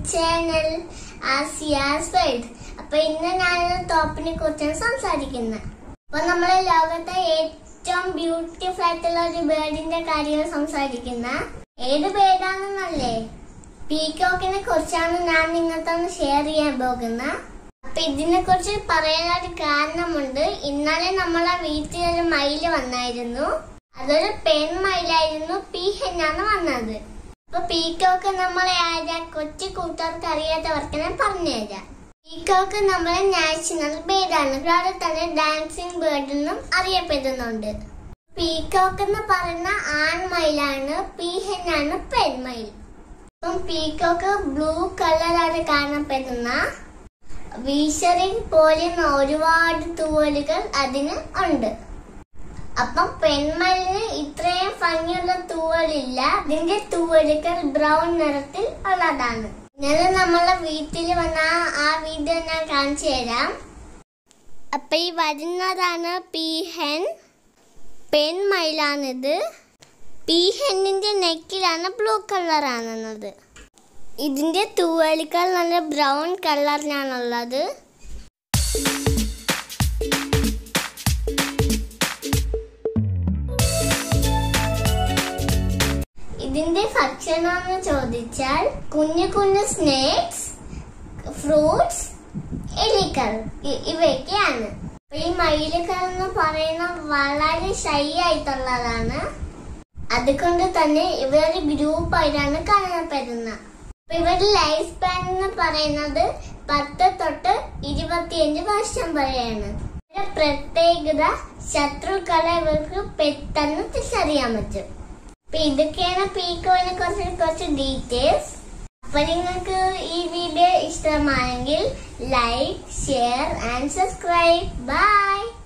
channel ആസിയാസ് world അപ്പൊ ഇന്ന് ഞാനൊരു ടോപ്പിനെ കുറിച്ചാണ് സംസാരിക്കുന്നത് അപ്പൊ നമ്മളെ ലോകത്തെ ഏറ്റവും ബ്യൂട്ടിഫുൾ ആയിട്ടുള്ള ഒരു ബേർഡിന്റെ കാര്യമാണ് സംസാരിക്കുന്നത് ഏത് ബേർഡാണെന്നല്ലേ പീകോക്കിനെ കുറിച്ചാണ് ഞാൻ നിങ്ങൾക്കൊന്ന് ഷെയർ ചെയ്യാൻ പോകുന്നത് അപ്പൊ ഇതിനെ കുറിച്ച് പറയാനൊരു കാരണമുണ്ട് ഇന്നലെ നമ്മളെ വീട്ടിൽ ഒരു മയില് വന്നായിരുന്നു അതൊരു പെൺമയിലായിരുന്നു പി ഹെന്നാണ് വന്നത് അപ്പൊ പീക്കോക്ക് നമ്മളെ ആരാ കൊച്ചു കൂട്ടുകാർക്ക് അറിയാത്തവർക്ക് ഞാൻ പറഞ്ഞുതരാം പീക്കോക്ക് നമ്മളെ നാഷണൽ ബേർഡാണ് കൂടാതെ തന്നെ ഡാൻസിങ് ബേർഡ് എന്നും അറിയപ്പെടുന്നുണ്ട് പീക്കോക്ക് എന്ന് പറയുന്ന ആൺമയിലാണ് പി ഹെന്നാണ് പെൺമയിൽ അപ്പം പീക്കോക്ക് ബ്ലൂ കളറാണ് കാണപ്പെടുന്ന വീശറിംഗ് പോലെയുള്ള ഒരുപാട് തൂവലുകൾ അതിന് ഉണ്ട് അപ്പം പെൺമയിലിന് ഇത്രയും ഭംഗിയുള്ള തൂവലില്ല ഇതിന്റെ തൂവലുകൾ ബ്രൗൺ നിറത്തിൽ ഉള്ളതാണ് ഇന്നലെ നമ്മളെ വീട്ടിൽ വന്ന ആ വീഡിയോ ഞാൻ കാണിച്ചു തരാം അപ്പൊ ഈ വരുന്നതാണ് പി ഹെൻ പെൺമയിലാണിത് പി ഹെന്നിന്റെ നെക്കിലാണ് ബ്ലൂ കളറാണെന്നത് ഇതിന്റെ തൂവലുകൾ നല്ല ബ്രൗൺ കളറിനാണുള്ളത് ഇതിന്റെ ഭക്ഷണം എന്ന് ചോദിച്ചാൽ കുഞ്ഞു കുഞ്ഞു സ്നേക്സ് ഫ്രൂട്ട്സ് എലികൾ ഇ- ഇവയൊക്കെയാണ് അപ്പൊ ഈ മയിലുകൾ എന്ന് പറയുന്ന വളരെ ഷൈ ആയിട്ടുള്ളതാണ് അതുകൊണ്ട് തന്നെ ഇവരൊരു ഗ്രൂപ്പ് ആയിട്ടാണ് കാണപ്പെടുന്നത് അപ്പൊ ഇവരുടെ ലൈഫ് സ്പാൻ എന്ന് പറയുന്നത് പത്ത് തൊട്ട് ഇരുപത്തിയഞ്ച് വർഷം വരെയാണ് ഇവരുടെ പ്രത്യേകത ശത്രുക്കളെ ഇവർക്ക് പെട്ടെന്ന് തിരിച്ചറിയാൻ പറ്റും അപ്പൊ ഇതൊക്കെയാണ് പീക്കോനെ കുറിച്ച് കുറച്ച് ഡീറ്റെയിൽസ് അപ്പൊ നിങ്ങൾക്ക് ഈ വീഡിയോ ഇഷ്ടമായെങ്കിൽ like share and subscribe by